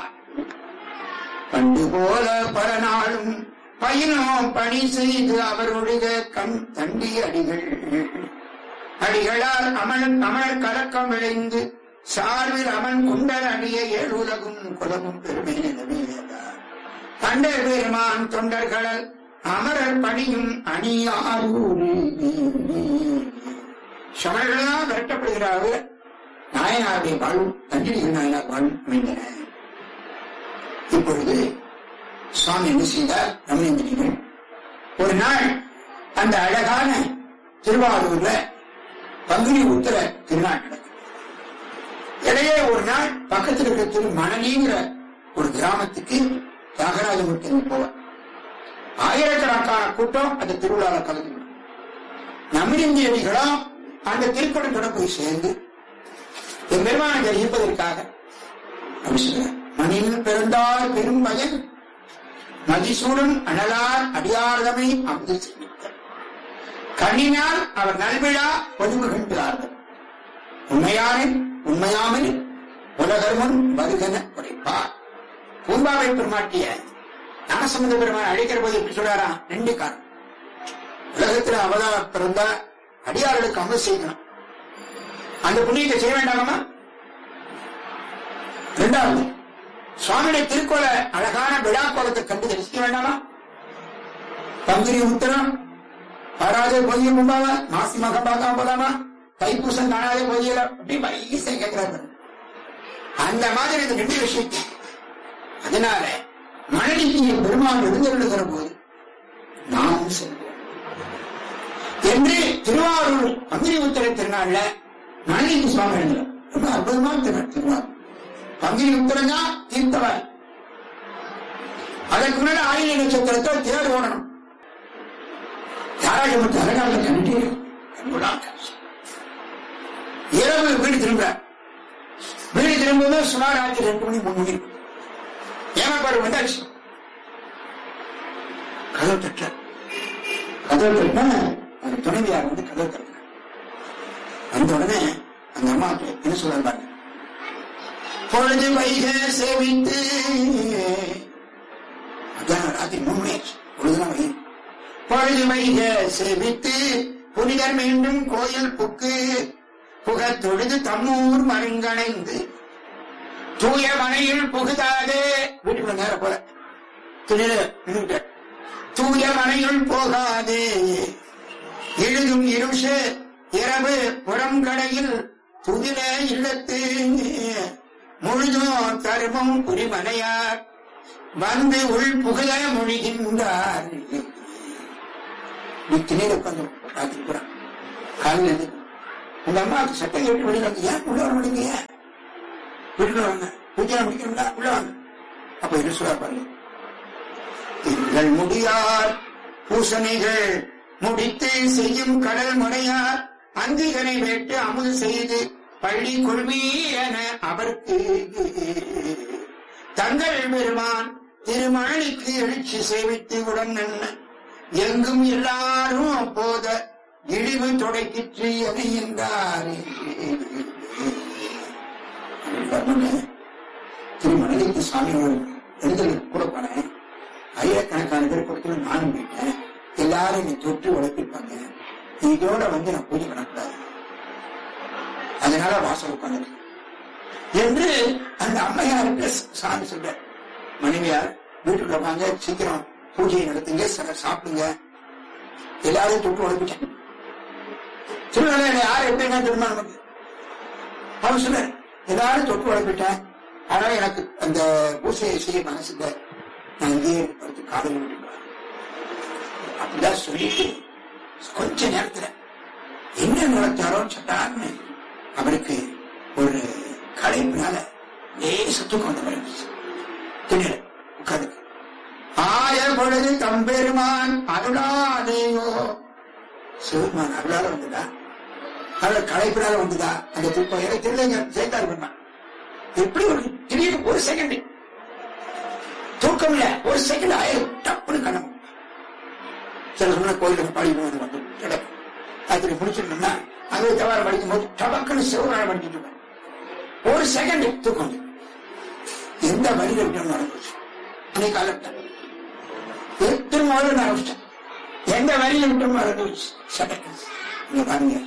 பண்டு போல பல நாளும் பயிலும் பணி செய்து அவருடைய கண் தண்டி அடிகள் அடிகளால் அமன் அமர் கலக்கம் விளைந்து சார்பில் அவன் குண்டர் அணிய ஏழுலகும் குலமும் பெருமை நிலவியதார் கண்டர் பெருமான் தொண்டர்களல் அமரர் பணியும் அணியாரூரே சமர்களா விரட்டப்படுகிறார்கள் நாயனாருடைய வாழும் தண்டிகள் நாயனார் வாழும் அமைந்தன இப்பொழுது சுவாமி என்ன செய்தார் ரமணேந்திரிகள் ஒரு நாள் அந்த அழகான திருவாரூர்ல பங்குனி உத்தர திருநாள் நடக்கும் இடையே ஒரு நாள் பக்கத்தில் இருக்கிற திரு மணலிங்கிற ஒரு கிராமத்துக்கு தியாகராஜமூர்த்தி போவார் ஆயிரக்கணக்கான கூட்டம் அந்த திருவிழாவில் கலந்து கொள்ளும். நமிருந்தியடிகளும் அந்த திருக்கூட்டத்தோட போய் சேர்ந்து என் பெருமானை தரிசிப்பதற்காக அப்படி சொல்றார். மணியில் பிறந்தார் பெரும் பயன் மதிசூடன் அனலார் அடியார்தமை அமுது செய்தார் கண்ணினால் அவர் நல்விழா பொதுவு கண்டார்கள் உண்மையானில் உண்மையாமல் உலகர்மன் வருகன உரைப்பார் பூம்பாவை பெருமாட்டிய ஞானசம்பந்த பெருமான் அழைக்கிற போது எப்படி சொல்றாராம் ரெண்டு காரணம் உலகத்துல அவதார பிறந்தா அடியார்களுக்கு அமல் செய்யணும் அந்த புண்ணியத்தை செய்ய வேண்டாமா இரண்டாவது சுவாமியுடைய திருக்கோல அழகான விழா கோலத்தை கண்டு தரிசிக்க வேண்டாமா பங்குனி உத்தரம் வராதே போதிய முன்பாவா மாசி மகம் பார்க்காம போலாமா தைப்பூசம் காணாதே போதியல அப்படி வயசை கேட்கிறாரு அந்த மாதிரி இந்த ரெண்டு விஷயத்தை அதனால மனைவிக்கு பெருமாள் எழுந்தருளுகிற போது நாம் செல்வோம் என்று திருவாரூர் பங்குனி உத்தர திருநாள்ல மனைவிக்கு சுவாமி எழுந்தார் ரொம்ப அற்புதமான திருநாள் திருவாரூர் பங்குனி உத்தரம் தான் தீர்த்தவாய் அதற்கு முன்னாடி ஆயில நட்சத்திரத்தில் தேர் ஓடணும் யாராக மட்டும் அழகாக கண்டு கண்கொள்ளாங்க இரவு வீடு திரும்ப வீடு திரும்பும்போது சுமார் ஆயிரத்தி ரெண்டு மணி மூணு மணி இருக்கும். ஏமாப்பாடு வந்தாச்சு கதவு தட்ட கதவு தட்டினா அந்த துணைவியார் வந்து கதவு தட்டினார் வந்த உடனே அந்த அம்மா என்ன சொல்றாரு பாருங்க பொழுது வைக சேவித்து அதான் ராத்திரி மூணு மணி ஆச்சு பொழுதுனா வைக பொழுது வைக சேவித்து புனிதர் மீண்டும் கோயில் புக்கு புகத் தொழுது தம்மூர் மருங்கணைந்து தூய மனையில் புகுதாதே வீட்டுக்குள்ள நேர போல துணியில நின்னுட்டு, தூய மனையில் போகாதே எழுதும் இருஷு இரவு புறங்கடையில் புதில இல்லத்து முழுதும் தருமம் புரிமனையார் வந்து உள் புகழ மொழிகின்றார் திணீர் உட்காந்து ராத்திரி பூரா காலையில் இருந்து உங்க அம்மா சட்டை கேட்டு வெளியில வந்து ஏன் உள்ள வர மாட்டீங்க ஏன் வீட்டுக்குள்ள வாங்க பூஜை முடிக்கணும்ல உள்ள வாங்க அப்ப என்ன சொல்றாரு பாருங்க எங்கள் முடியார் பூசணிகள் முடித்து செய்யும் கடல் முறையார் அந்திகனை வேட்டு அமுது செய்து பள்ளி கொள்வி என அவர்க்கு தங்கள் பெருமான் திருமணிக்கு எழுச்சி சேவித்து உடன் நின்ன எங்கும் எல்லாரும் அப்போத இழிவு தொடக்கிற்று எனைகின்றார் திருமணத்துக்கு சுவாமியோட எழுதல் கூட போனேன் ஆயிரக்கணக்கான பேர் கொடுத்து நானும் போயிட்டேன் எல்லாரும் என்னை தொட்டு உழைப்பிருப்பாங்க இதோட வந்து நான் பூஜை பண்ணக்கூடாது அதனால வாசல் உட்காந்து என்று அந்த அம்மையாருக்கு சாமி சொல்ற மனைவியார் வீட்டுக்குள்ள வாங்க சீக்கிரம் பூஜையை நடத்துங்க ச- சாப்பிடுங்க எல்லாரையும் தொட்டு உழைப்பிட்டேன் திருநெல்வேலி யார் எப்படின்னா திரும்ப நமக்கு அவர் சொல்ல எல்லாரும் தொட்டு உழைப்பிட்டேன் ஆனா எனக்கு அந்த பூசையை செய்ய மனசு இல்லை நான் இங்கேயே படுத்து காதல் விட்டுருவேன் அப்படிதான் சொல்லிட்டு கொஞ்ச நேரத்துல என்ன நடத்தாரோ சட்டான்னு அவருக்கு ஒரு களைப்பினால லேச தூக்கம் வந்த மாதிரி இருந்துச்சு. திணற உட்கார்ந்து ஆய பொழுது தம்பெருமான் அருளாதேயோ சிவபெருமான் அருளால வந்ததா அவர் களைப்பினால வந்ததா அந்த தூக்கம் எனக்கு தெரியலங்க சேர்த்தாரு பெருமான் எப்படி ஒரு திடீர்னு ஒரு செகண்ட் தூக்கம் இல்ல ஒரு செகண்ட் ஆயிரம் டப்புனு கண்ணம் சில சமயம் கோயிலுக்கு படிக்கணும் வந்து கிடக்கும் அப்படி முடிச்சிருந்தோம்னா அங்கே தவறு படிக்கும் போது டபக்குன்னு சிவரான படிச்சுட்டு இருப்பேன். ஒரு செகண்ட் தூக்கம் வந்து. எந்த வழியில விட்டு நடந்துச்சு அன்னைக்கு காலட்டேன் எத்தனை முதல்ல நான் ஆரம்பிச்சிட்டேன் எந்த வழியில விட்டு நடந்துச்சு சட்டக்கு இங்க பாருங்க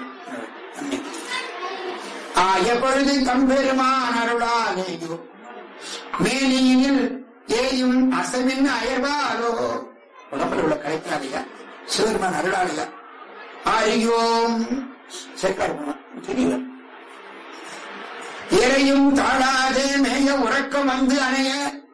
ஆய பொழுது தம்பெருமான் அருளாலேயோ மேனியில் ஏயும் அசவின் அயர்வாலோ உடம்புல உள்ள கலைக்காதையா சிவருமான் அருளாலையா ஆரியோம் சேர்க்காரு போனான் தெரியல இறையும் தாழாதே மேய உறக்கம் வந்து அணைய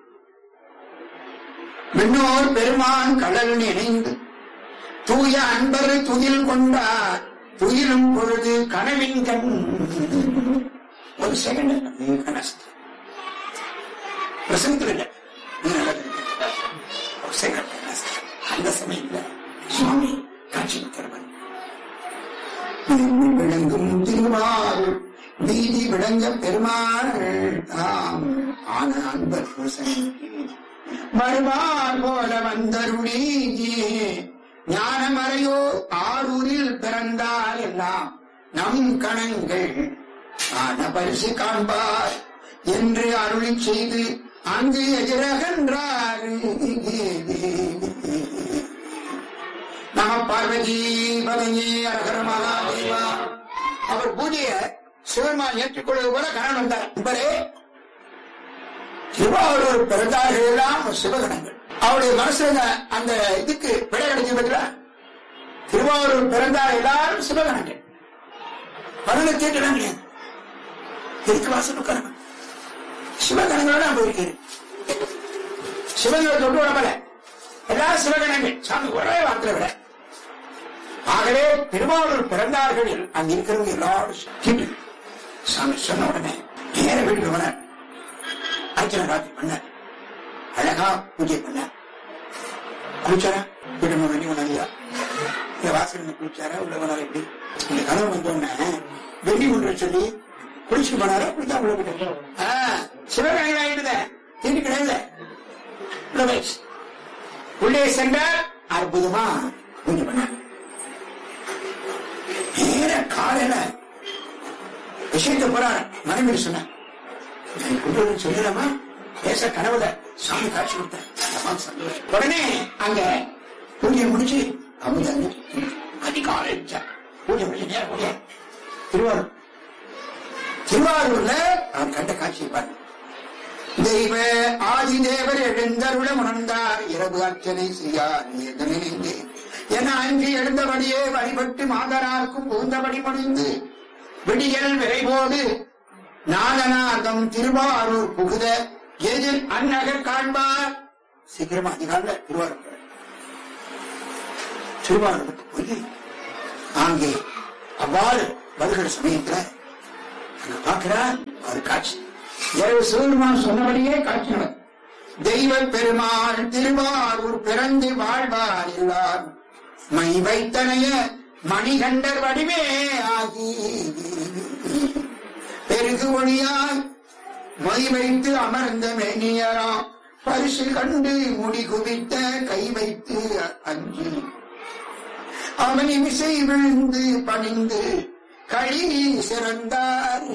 விண்ணோர் பெருமான் கடல் இணைந்து தூய அன்பர் துயில் கொண்டார் துயிலும் பொழுது கனவின் கண் ஒரு செகண்ட் கனஸ்து பிரசங்கத்தில் இல்ல நீ நல்லா தெரிஞ்சுக்க. ஒரு second கனஸ்து. அந்த சமயத்துல சுவாமி காட்சி கொடுக்கிறவன் விளங்கும் திருவாரூர் வீதி விளங்க பெருமாள் தாம் ஆன அன்பர் பூசனை வருவார் போல வந்தருளி ஞானமறையோ ஆரூரில் பிறந்தார் எல்லாம் நம் கணங்கள் ஆன பரிசு காண்பார் என்று அருளி செய்து அங்கு எதிரகன்றார் நம பார்வதி பதங்கி அரகர மகாதேவா அவர் பூஜைய சிவருமான் ஏற்றுக்கொள்வது போல கரணம் வந்தார் நண்பரே திருவாரூர் பிறந்தார்கள் எல்லாம் சிவகணங்கள் அவருடைய மனசுல அந்த இதுக்கு விடை கிடைச்சு பத்தில திருவாரூர் பிறந்தார் எல்லாரும் சிவகணங்கள் பலனை தீட்டிடம் கிடையாது இருக்கு வாசல் உட்காரங்க சிவகணங்களோட நான் போயிருக்கேன் சிவங்களை தொட்டு விடப்பல எல்லாரும் சிவகணங்கள் சாமி ஒரே வார்த்தை விட ஆகவே திருவாரூர் பிறந்தார்கள் அங்க இருக்கிறவங்க எல்லாரும் தீட்டு சாமி சொன்ன உடனே நேர வீட்டுக்கு போனார் அர்ச்சனை ராத்திரி பண்ண அழகா பூஜை பண்ண குளிச்சாரா வீட்டு வேண்டி வந்தாங்க இந்த வாசல் குளிச்சாரா உள்ள வந்தாரா எப்படி இந்த கனவு வந்தோடனே வெள்ளி கொண்டு சொல்லி குளிச்சுட்டு போனாரா அப்படிதான் உள்ள போயிட்டு சிவகங்கை ஆயிடுத தீட்டு கிடையாது உள்ள போயிடுச்சு உள்ளே சென்றார் அற்புதமா பூஜை பண்ணார் நேர காலையில விஷயத்தை போறார் மனைவி சொன்னார் நான் கொண்டு வந்து சொல்லிடாமா பேச கனவுல சாமி காட்சி கொடுத்தேன் அம்மா சந்தோஷம். உடனே அங்க பூஜையை முடிச்சு அவங்க அதிகாலை எழுந்தார். பூஜை முடிச்சு நேரம் பூஜை திருவாரூர் திருவாரூர்ல அவர் கண்ட காட்சியை பாருங்க தெய்வ ஆதிதேவர் எழுந்தருள உணர்ந்தார் இரவு அர்ச்சனை செய்யார் நினைந்து என அஞ்சு எழுந்தபடியே வழிபட்டு மாதரார்க்கும் பூந்தபடி முடிந்து விடியல் விரைவோடு நாதநாதம் திருவாரூர் புகுத எதிர் அந்நகர் காண்பார் சீக்கிரமா அதிகால திருவாரூர் போறார். திருவாரூருக்கு போய் அங்கே அவ்வாறு வருகிற சமயத்துல அங்க பார்க்கிறார் ஒரு காட்சி இரவு சிவபெருமான் சொன்னபடியே காட்சி நடக்கும் தெய்வ பெருமாள் திருவாரூர் பிறந்து வாழ்வார் எல்லார் மை வைத்தனைய மணிகண்டர் வடிவே ஆகி பெருகு ஒளியாய் மை வைத்து அமர்ந்த மேனியராம் பரிசு கண்டு முடி குவித்த கை வைத்து அஞ்சி அவன் இசை விழுந்து பணிந்து களி சிறந்தார்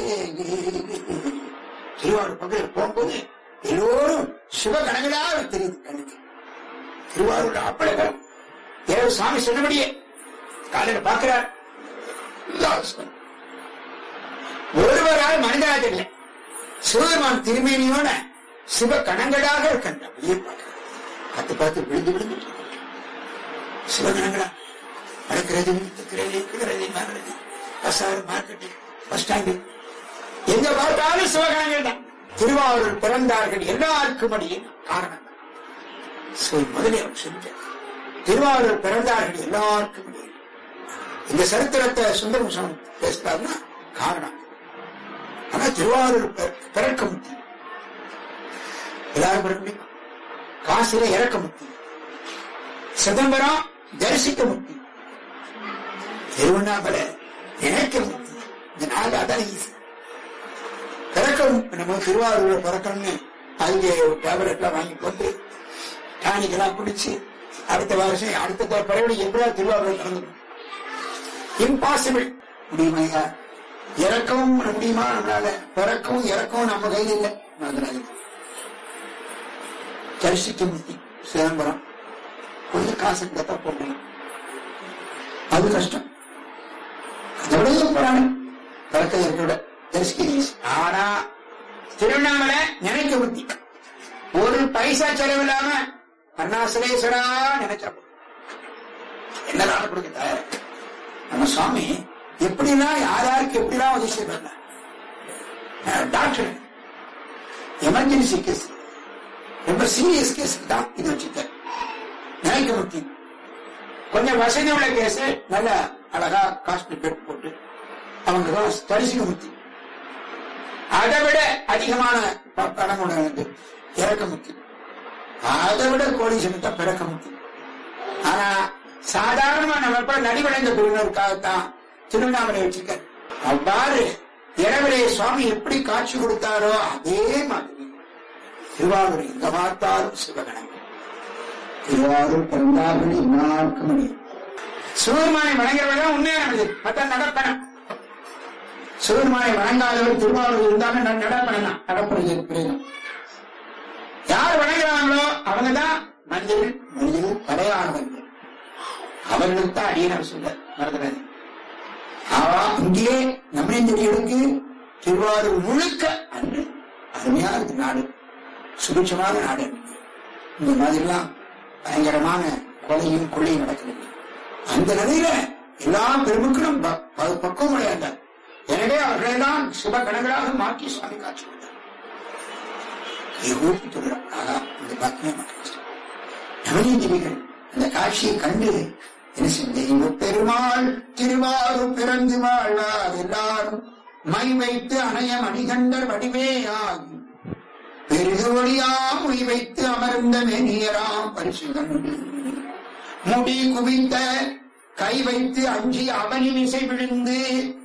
திருவாரூர் பகுதியில் போகும்போது எல்லோரும் சிவகணங்களாக தெரியுது கண்ணுக்கு திருவாரூர் அப்பழகர் ஏதோ சாமி சொன்னபடியே காலையில பார்க்கிறார் எல்லாரும் சிவன். ஒருவரால் மனிதராக இல்லை சிவபெருமான் திருமேனியோட சிவ கணங்களாக இருக்கின்ற வெளியே பார்க்கிறார் பார்த்து பார்த்து விழுந்து விழுந்து சிவகணங்களா நடக்கிறது நிற்கிறது இருக்கிறது மாறுறது பசார் மார்க்கெட்டு பஸ் ஸ்டாண்டு எங்க பார்த்தாலும் சிவகணங்கள் தான் திருவாரூர் பிறந்தார்கள் எல்லாருக்கும் அடியும் காரணம் சரி முதலே அவர் செஞ்சார் திருவாரூர் பிறந்தார்கள் எல்லாருக்கும் அடியும் இந்த சரித்திரத்தை சுந்தரம் சுவாமி பேசுறாருன்னா காரணம் ஆனா திருவாரூர் பி- பிறக்க முக்கியம் எல்லாரும் பிறக்க முடியும் காசுல இறக்க முக்கியம் சிதம்பரம் தரிசிக்க முக்கியம் திருவண்ணாமலை நினைக்க முக்கியம் இந்த நாள் அதான் ஈஸி பிறக்கவும் நம்ம திருவாரூர் பிறக்கணும்னு அங்கே டேப்லெட்லாம் வாங்கி போட்டு டானிக்கெல்லாம் குடிச்சு அடுத்த வருஷம் அடுத்த பிறகு எப்படியா திருவாரூர் பிறந்துடும் இம்பாசிபிள் முடியுமா ஐயா இறக்கவும் முடியுமா நம்மளால பிறக்கவும் இறக்கவும் நம்ம கையில் இல்லை மறந்துடாது தரிசிக்க முத்தி சிதம்பரம் கொஞ்சம் காசு கத்தா போடணும் அது கஷ்டம் அதை விட போறாங்க பிறக்க இருக்கிற தரிசிக்க ஆனா திருவண்ணாமலை நினைக்க புத்தி ஒரு பைசா செலவு இல்லாம அருணாசலேஸ்வரா நினைச்சா போதும். என்னதான் கொடுக்க தயார் நம்ம சுவாமி எப்படிலாம் யார் யாருக்கு எப்படிலாம் உதவி செய்வாங்க டாக்டர் எமர்ஜென்சி கேஸ் ரொம்ப சீரியஸ் கேஸுக்கு தான் இது வச்சுக்க நினைக்க முக்கியம் கொஞ்சம் வசதி உள்ள கேஸ் நல்ல அழகா காஸ்ட்லி பெட் போட்டு அவங்க தான் தரிசிக்க முத்தி அதை விட அதிகமான ப- பணம் உணர்ந்து இறக்க முக்கியம் அதை விட கோடீஸ்வரன் தான் பிறக்க முக்கியம் ஆனா சாதாரணமா நம்ம எப்ப நடிவடைந்த பிரிவினருக்காகத்தான் திருவண்ணாமலை வச்சிருக்காரு அவ்வாறு இரவிலே சுவாமி எப்படி காட்சி கொடுத்தாரோ அதே மாதிரி திருவாரூர் எங்க பார்த்தாலும் சிவகணங்கள் திருவாரூர் பிறந்தார்கள் எல்லாருக்கும் முடியும் சிவபெருமானை வணங்குறவர்கள் உண்மையான மனிதர் மற்ற நடப்பணம் சிவபெருமானை வணங்காதவர் திருவாரூர் இருந்தாலும் நான் நடப்பணம் தான் நடப்பது பிரயோகம் யார் வணங்குறாங்களோ அவங்க தான் மனிதர்கள் மனிதர்கள் படையானவர்கள் அவர்களுக்கு தான் அடியனர் சொல்ல மறந்துடாது ஆவா இங்கே நம்மளுக்கு திருவாரூர் முழுக்க அன்று அருமையான இந்த நாடு சுபிட்சமான நாடு இந்த மாதிரிலாம் பயங்கரமான கொலையும் கொள்ளையும் நடக்கிறது அந்த நிலையில எல்லா பெருமக்களும் ப- ப- பக்குவம் அடையாண்டார் எனவே அவர்களெல்லாம் சுப கணங்களாக மாற்றி சுவாமி காட்சி கொடுத்தார் கைகூப்பி சொல்றார் ஆகா இந்த பாக்கியம் நவநீதிகள் அந்த காட்சியை கண்டு என்ன செய்த பெருமாள் திருவாரூர் பிறந்து வாழ்வார் எல்லாரும் மை வைத்து அணைய மணிகண்டர் வடிவே ஆகி பெருகு ஒளியா மொழி வைத்து அமர்ந்த மெனியராம் பரிசு கண்டு முடி குவித்த கை வைத்து அஞ்சி அவனி விசை விழுந்து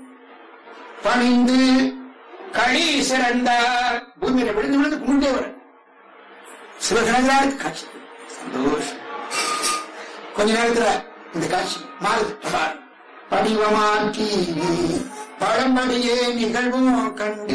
பணிந்து களி சிறந்தார் பூமியில விழுந்து விழுந்து குண்டே வர சிவகணங்களாருக்கு காட்சி சந்தோஷம் கொஞ்ச நேரத்துல இந்த காட்சி மாறுது பாரு. படிவமாக்கி பழம்படியே நிகழ்வும் கண்டு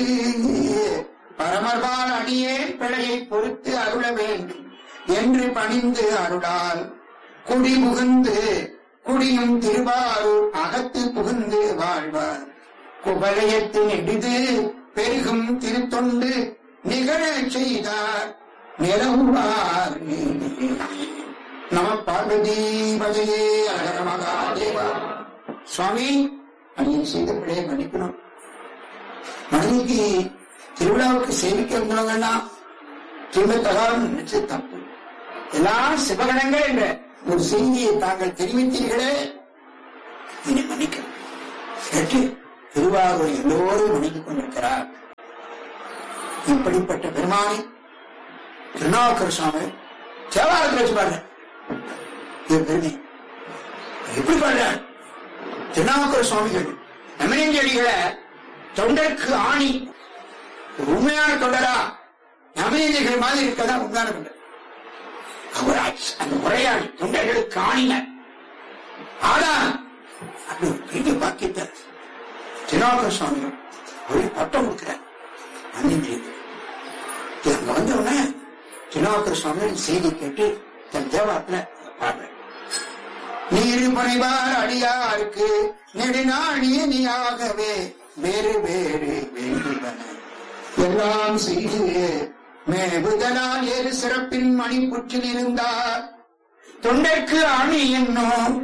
பரமர்பால் அடியே பிழையை பொறுத்து அருள வேண்டும் என்று பணிந்து அருளால் குடி புகுந்து குடியும் திருவாரூர் அகத்து புகுந்து வாழ்வார் குபலயத்து நெடிது பெருகும் திருத்தொண்டு நிகழச் செய்தார் நிலவுவார் நம பார்வதி பதையே அழகர மகாதேவா சுவாமி அடியை செய்த பிழையை மன்னிக்கணும் மனைவிக்கு திருவிழாவுக்கு சேமிக்க வந்தவங்கலாம் திரும்ப தகாரம் நினைச்சு தப்பு எல்லாம் சிவகணங்கள் என்ற ஒரு செய்தியை தாங்கள் தெரிவித்தீர்களே என்னை மன்னிக்கணும் கேட்டு திருவாரூர் எல்லோரும் வணங்கிக் கொண்டிருக்கிறார் இப்படிப்பட்ட பெருமானை திருநாவுக்கர சுவாமி தேவாரத்தில் வச்சு பாருங்க இது பெருமை எப்படி பாடுறார் திருநாவுக்கர சுவாமிகள் நமனஞ்செடிகளை தொண்டருக்கு ஆணி ஒரு உண்மையான தொண்டரா நமனஞ்செடிகள் மாதிரி இருக்கதான் உண்மையான தொண்டர் அவர் அச்- அந்த முறையாளி தொண்டர்களுக்கு ஆணினர் ஆனா அப்படி ஒரு பெரிய பாக்கியத்தை திருநாவுக்கர சுவாமிகள் ஒரு பட்டம் கொடுக்கிறார் நமனஞ்செடிகள் அங்க வந்த உடனே திருநாவுக்கர சுவாமிகள் செய்தி கேட்டு தன் தேவாரத்துல பாடுறார் நீர் பணிவார் அடியாருக்கு நெடுநாழியனியாகவே வேறு வேறு வேண்டுவன எல்லாம் செய்து மேவுதலால் ஏறு சிறப்பின் மணிப்புற்றில் இருந்தார் தொண்டைக்கு அணி என்னும்